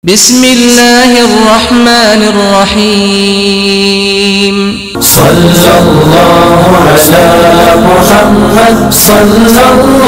بسم الله الرحمن الرحيم صلى الله على محمد صلى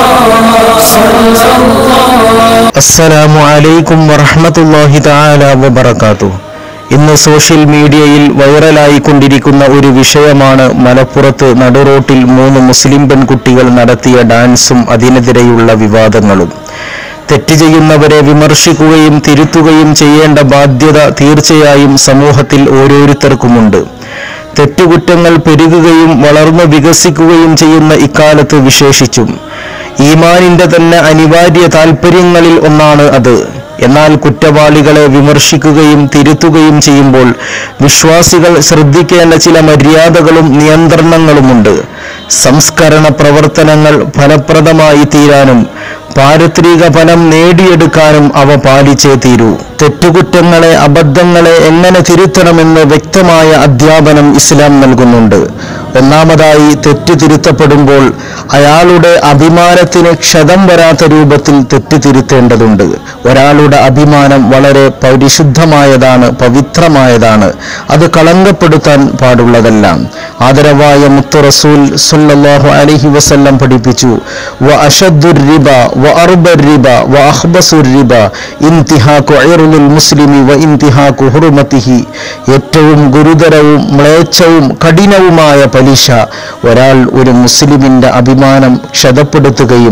الله صلى الله അസ്സലാമു അലൈക്കും വറഹ്മത്തുള്ളാഹി തആല വബറകാതുഹു ഇന്ന് സോഷ്യൽ മീഡിയയിൽ വൈറലായിക്കൊണ്ടിരിക്കുന്ന ഒരു വിഷയമാണ് മലപ്പുറത്ത് നടുറോട്ടിൽ മൂന്ന് മുസ്ലിം പെൺകുട്ടികൾ നടത്തിയ ഡാൻസും അതിനെതിരെയുള്ള വിവാദങ്ങളും തെറ്റ് ചെയ്യുന്നവരെ വിമർശിക്കുകയും തിരുത്തുകയും ചെയ്യേണ്ട ബാധ്യത തീർച്ചയായും സമൂഹത്തിൽ ഓരോരുത്തർക്കുമുണ്ട് തെറ്റുകുറ്റങ്ങൾ പെരുകുകയും വളർന്നു വികസിക്കുകയും ചെയ്യുന്ന ഇക്കാലത്ത് വിശേഷിച്ചും ഈമാനിന്റെ തന്നെ അനിവാര്യ താൽപ്പര്യങ്ങളിൽ ഒന്നാണ് അത് എന്നാൽ കുറ്റവാളികളെ വിമർശിക്കുകയും തിരുത്തുകയും ചെയ്യുമ്പോൾ വിശ്വാസികൾ ശ്രദ്ധിക്കേണ്ട ചില മര്യാദകളും നിയന്ത്രണങ്ങളുമുണ്ട് സംസ്കരണ പ്രവർത്തനങ്ങൾ ഫലപ്രദമായി തീരാനും പാരത്രിക ഫലം നേടിയെടുക്കാനും അവ പാലിച്ചേ തീരൂ തെറ്റുകുറ്റങ്ങളെ അബദ്ധങ്ങളെ എങ്ങനെ തിരുത്തണമെന്ന് വ്യക്തമായ അധ്യാപനം ഇസ്ലാം നൽകുന്നുണ്ട് ഒന്നാമതായി തെറ്റ് തിരുത്തപ്പെടുമ്പോൾ അയാളുടെ അഭിമാനത്തിന് ക്ഷതം വരാത്ത രൂപത്തിൽ തെറ്റ് തിരുത്തേണ്ടതുണ്ട് ഒരാളുടെ അഭിമാനം വളരെ പരിശുദ്ധമായതാണ് പവിത്രമായതാണ് അത് കളങ്കപ്പെടുത്താൻ പാടുള്ളതല്ല ആദരവായ മുത്തു റസൂൽ സല്ലല്ലാഹു അലൈഹി വസല്ലം പഠിപ്പിച്ചു വ അഷദ്ദുർ റിബ വ അർബർ റിബ വ അഖ്ബസുർ റിബ ഇന്തിഹാഖു ഇർദുൽ മുസ്ലിമി വ ഇന്തിഹാഖു ഹുർമതിഹി ഏറ്റവും ഗുരുതരവും മ്ലേച്ഛവും കഠിനവുമായ പലിശ ഒരാൾ ഒരു മുസ്ലിമിന്റെ അഭിമാനം ക്ഷതപ്പെടുത്തുകയും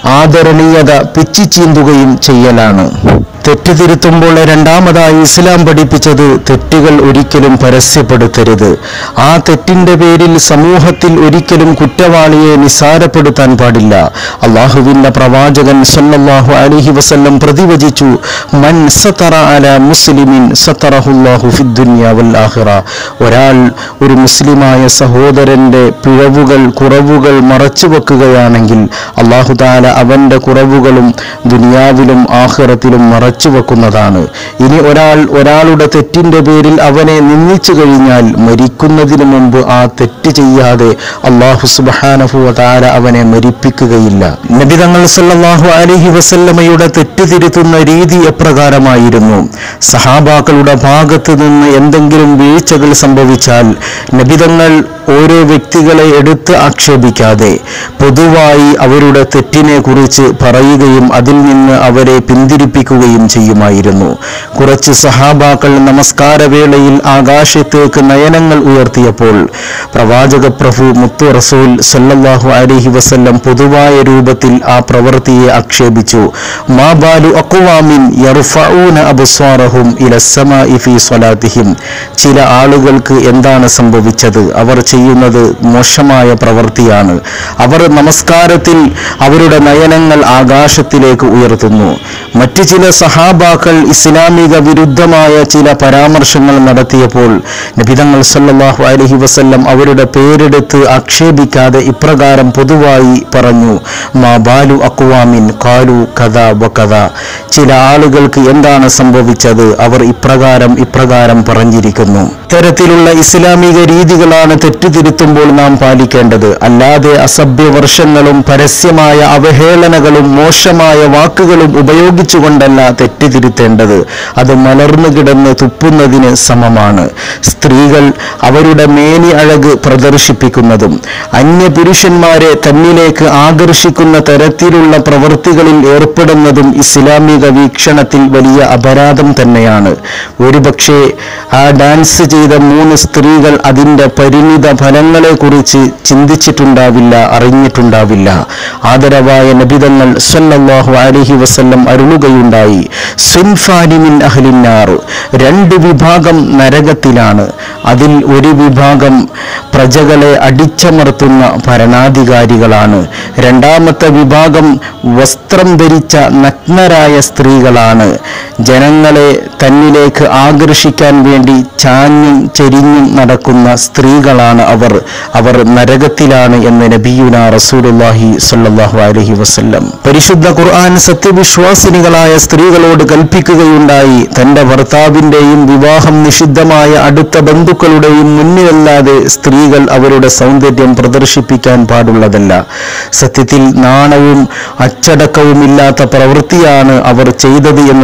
ആദരണീയത പിച്ചിച്ചീന്തുകയും ചെയ്യലാണ് തെറ്റ് തിരുത്തുമ്പോൾ രണ്ടാമതായി ഇസ്ലാം പഠിപ്പിച്ചത് തെറ്റുകൾ ഒരിക്കലും പരസ്യപ്പെടുത്തരുത് ആ തെറ്റിന്റെ പേരിൽ സമൂഹത്തിൽ ഒരിക്കലും കുറ്റവാളിയെ നിസാരപ്പെടുത്താൻ പാടില്ല അള്ളാഹുവിന്റെ പ്രവാചകൻ സല്ലല്ലാഹു അലൈഹി വസല്ലം പ്രതിവചിച്ചു മൻ സതറ അല മുസ്ലിമിൻ സതറഹുല്ലാഹു ഫിദ്ദുനിയ വൽ ആഖിറ ഒരാൾ ഒരു മുസ്ലിമായ സഹോദരന്റെ പിഴവുകൾ കുറവുകൾ മറച്ചു വെക്കുകയാണെങ്കിൽ അള്ളാഹു താല അവന്റെ കുറവുകളും ദുനിയാവിലും ആഖിറത്തിലും മറച്ചു വെക്കുന്നതാണ് ഇനി ഒരാൾ ഒരാളുടെ തെറ്റിന്റെ പേരിൽ അവനെ നിന്ദിച്ചു കഴിഞ്ഞാൽ മരിക്കുന്നതിന് മുമ്പ് ആ തെറ്റ് ചെയ്യാതെ അള്ളാഹു സുബ്ഹാനഹു താല അവനെ മരിപ്പിക്കുകയില്ല നബിതങ്ങൾ സല്ലല്ലാഹു അലൈഹി വസല്ലമയുടെ തെറ്റ് തിരുത്തുന്ന രീതി എപ്രകാരമായിരുന്നു സഹാബാക്കളുടെ ഭാഗത്ത് നിന്ന് എന്തെങ്കിലും വീഴ്ചകൾ സംഭവിച്ചാൽ നബിതങ്ങൾ ഓരോ വ്യക്തികളെ എടുത്ത് ആക്ഷേപിക്കാതെ പൊതുവായി അവരുടെ തെറ്റിനെ കുറിച്ച് പറയുകയും അതിൽ നിന്ന് അവരെ പിന്തിരിപ്പിക്കുകയും ചെയ്യുമായിരുന്നു കുറച്ച് സഹാബാക്കൾ നമസ്കാരവേളയിൽ ആകാശത്തേക്ക് നയനങ്ങൾ ഉയർത്തിയപ്പോൾ പ്രവാചക പ്രഭു മുത്തു റസൂൽ സല്ലല്ലാഹു അലൈഹി വസല്ലം പൊതുവായ രൂപത്തിൽ ആ പ്രവൃത്തിയെ ആക്ഷേപിച്ചു മാ ബാലു അക്വാമിൻ യർഫഊന അബ്സ്വാറഹും ഇലസ്സമാഇ ഫീ സ്വലാത്തിഹിം ചില ആളുകൾക്ക് എന്താണ് സംഭവിച്ചത് അവർ ചെയ്യുന്നത് മോശമായ പ്രവൃത്തിയാണ് അവർ നമസ്കാരത്തിൽ അവരുടെ നയനങ്ങൾ ആകാശത്തിലേക്ക് ഉയർത്തുന്നു മറ്റു ചില സഹാബാക്കൾ ഇസ്ലാമിക വിരുദ്ധമായ ചില പരാമർശങ്ങൾ നടത്തിയപ്പോൾ നബിതങ്ങൾ സല്ലല്ലാഹു അലൈഹി വസല്ലം അവരുടെ പേരെടുത്ത് ആക്ഷേപിക്കാതെ ഇപ്രകാരം പൊതുവായി പറഞ്ഞു മാ ബാലു അക്വാമിൻ കാലു കഥ വ കഥ ചില ആളുകൾക്ക് എന്താണ് സംഭവിച്ചത് അവർ ഇപ്രകാരം ഇപ്രകാരം പറഞ്ഞിരിക്കുന്നു ഇത്തരത്തിലുള്ള ഇസ്ലാമിക രീതികളാണ് തെറ്റുതിരുത്തുമ്പോൾ നാം പാലിക്കേണ്ടത് അല്ലാതെ അസഭ്യവർഷങ്ങളും പരസ്യമായ അവഹേളനകളും മോശമായ വാക്കുകളും ഉപയോഗിച്ചുകൊണ്ടല്ല തെറ്റുതിരുത്തേണ്ടത് അത് മലർന്നു കിടന്ന് തുപ്പുന്നതിന് സമമാണ് സ്ത്രീകൾ അവരുടെ മേനി അഴക് പ്രദർശിപ്പിക്കുന്നതും അന്യ പുരുഷന്മാരെ തന്നിലേക്ക് ആകർഷിക്കുന്ന തരത്തിലുള്ള പ്രവൃത്തികളിൽ ഏർപ്പെടുന്നതും ഇസ്ലാമിക വീക്ഷണത്തിൽ വലിയ അപരാധം തന്നെയാണ് ഒരുപക്ഷെ ആ ഡാൻസ് ചെയ്ത മൂന്ന് സ്ത്രീകൾ അതിൻ്റെ പരിണിത ഫലങ്ങളെക്കുറിച്ച് ചിന്തിച്ചിട്ടുണ്ടാവില്ല അറിഞ്ഞിട്ടുണ്ടാവില്ല ആദരവായ നബിതങ്ങൾ സല്ലല്ലാഹു അലൈഹി വസല്ലം അരുളുകയുണ്ടായി സുൻഫാനി മിൻ അഹ്ലിന്നാർ രണ്ട് വിഭാഗം നരകത്തിലാണ് അതിൽ ഒരു വിഭാഗം പ്രജകളെ അടിച്ചമർത്തുന്ന ഭരണാധികാരികളാണ് രണ്ടാമത്തെ വിഭാഗം വസ്ത്രം ധരിച്ച നഗ്നരായ സ്ത്രീകളാണ് ജനങ്ങളെ തന്നിലേക്ക് ആകർഷിക്കാൻ വേണ്ടി ചാഞ്ഞും ചെരിഞ്ഞും നടക്കുന്ന സ്ത്രീകളാണ് അവർ അവർ നരകത്തിലാണ് എന്ന് നബിയുന റസൂലുള്ളാഹി സ്വല്ലല്ലാഹു അലൈഹി വസല്ലം പരിശുദ്ധ ഖുർആൻ സത്യവിശ്വാസിനികളായ സ്ത്രീകളോട് കൽപ്പിക്കുകയുണ്ടായി തന്റെ ഭർത്താവിന്റെയും വിവാഹം നിഷിദ്ധമായ അടുത്ത ബന്ധുക്കളുടെയും മുന്നിലല്ലാതെ സ്ത്രീകൾ അവരുടെ സൗന്ദര്യം പ്രദർശിപ്പിക്കാൻ പാടുള്ളതല്ല സത്യത്തിൽ നാണവും അച്ചടക്കവുമില്ലാത്ത പ്രവൃത്തിയാണ് അവർ ചെയ്തത് എന്ന് നമുക്ക്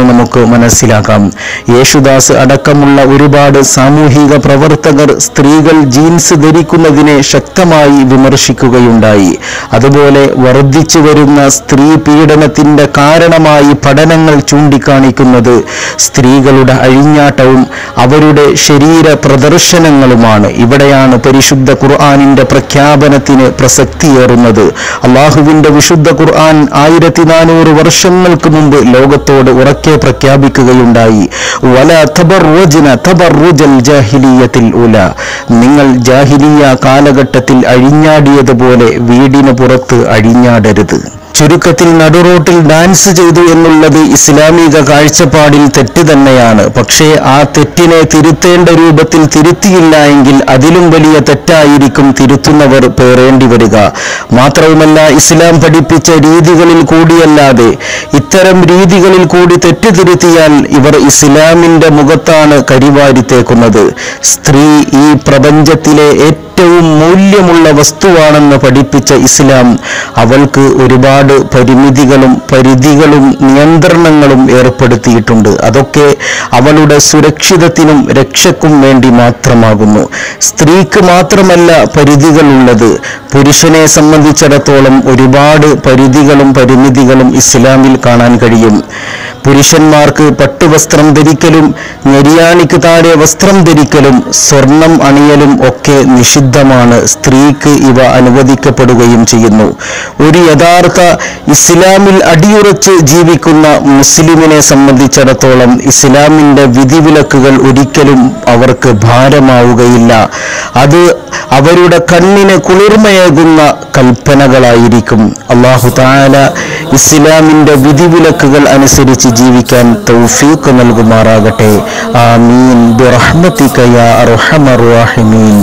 മനസ്സിലാക്കാം യേശുദാസ് അടക്കമുള്ള ഒരുപാട് സാമൂഹിക പ്രവർത്തകർ സ്ത്രീകൾ ജീൻസ് ധരിക്കുന്നതിനെ ശക്തമായി വിമർശിക്കുകയുണ്ടായി അതുപോലെ വർദ്ധിച്ചു വരുന്ന സ്ത്രീ പീഡനത്തിന്റെ കാരണമായി പഠനങ്ങൾ ചൂണ്ടിക്കാണിക്കുന്നത് സ്ത്രീകളുടെ അഴിഞ്ഞാട്ടവും അവരുടെ ശരീര പ്രദർശനങ്ങളുമാണ് ഇവിടെയാണ് പരിശുദ്ധ ഖുർആാനിന്റെ പ്രഖ്യാപനത്തിന് പ്രസക്തിയേറുന്നത് അള്ളാഹുവിന്റെ വിശുദ്ധ ഖുർആൻ ആയിരത്തി നാനൂറ് വർഷങ്ങൾക്ക് മുമ്പ് ലോകത്തോട് ഉറക്കെ പ്രഖ്യാപിക്കുകയുണ്ടായി വല തബർറുജ്ന തബർറുജൽ ജാഹിലിയത്തിൽ ഉല നിങ്ങൾ ജാഹിലിയ കാലഘട്ടത്തിൽ അഴിഞ്ഞാടിയതുപോലെ വീടിന് പുറത്ത് അഴിഞ്ഞാടരുത് ചുരുക്കത്തിൽ നടുറോട്ടിൽ ഡാൻസ് ചെയ്തു എന്നുള്ളത് ഇസ്ലാമിക കാഴ്ചപ്പാടിൽ തെറ്റ് തന്നെയാണ് പക്ഷേ ആ തെറ്റിനെ തിരുത്തേണ്ട രൂപത്തിൽ തിരുത്തിയില്ല എങ്കിൽ അതിലും വലിയ തെറ്റായിരിക്കും തിരുത്തുന്നവർ പേറേണ്ടി വരിക മാത്രവുമല്ല ഇസ്ലാം പഠിപ്പിച്ച രീതികളിൽ കൂടിയല്ലാതെ ഇത്തരം രീതികളിൽ കൂടി തെറ്റ് തിരുത്തിയാൽ ഇവർ ഇസ്ലാമിന്റെ മുഖത്താണ് കരിവാരിത്തേക്കുന്നത് സ്ത്രീ ഈ പ്രപഞ്ചത്തിലെ ഏറ്റവും മൂല്യമുള്ള വസ്തുവാണെന്ന് പഠിപ്പിച്ച ഇസ്ലാം അവൾക്ക് ഒരുപാട് പരിമിതികളും പരിധികളും നിയന്ത്രണങ്ങളും ഏർപ്പെടുത്തിയിട്ടുണ്ട് അതൊക്കെ അവളുടെ സുരക്ഷിതത്തിനും രക്ഷക്കും വേണ്ടി മാത്രമാകുന്നു സ്ത്രീക്ക് മാത്രമല്ല പരിധികളുള്ളത് പുരുഷനെ സംബന്ധിച്ചിടത്തോളം ഒരുപാട് പരിധികളും പരിമിതികളും ഇസ്ലാമിൽ കാണാൻ കഴിയും പുരുഷന്മാർക്ക് പട്ടുവസ്ത്രം ധരിക്കലും ഞെരിയാണിക്ക് താഴെ വസ്ത്രം ധരിക്കലും സ്വർണം അണിയലും ഒക്കെ നിഷിദ്ധമാണ് സ്ത്രീക്ക് ഇവ അനുവദിക്കപ്പെടുകയും ചെയ്യുന്നു ഒരു യഥാർത്ഥ ഇസ്ലാമിൽ അടിയുറച്ച് ജീവിക്കുന്ന മുസ്ലിമിനെ സംബന്ധിച്ചിടത്തോളം ഇസ്ലാമിന്റെ വിധിവിലക്കുകൾ ഒരിക്കലും അവർക്ക് ഭാരമാവുകയില്ല അത് അവരുടെ കണ്ണിന് കുളിർമയേകുന്ന കൽപ്പനകളായിരിക്കും അള്ളാഹു താല ഇസ്ലാമിന്റെ വിധിവിലക്കുകൾ അനുസരിച്ച് ജീവിക്കാൻ തൗഫീഖ് നൽകുമാറാകട്ടെ ആമീൻ ബിറഹ്മതിക യാ അർഹമർ റഹീമീൻ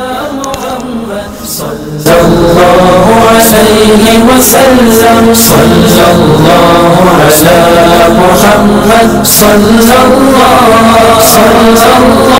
صلى الله عليه وسلم صلى الله على محمد صلى الله صلى الله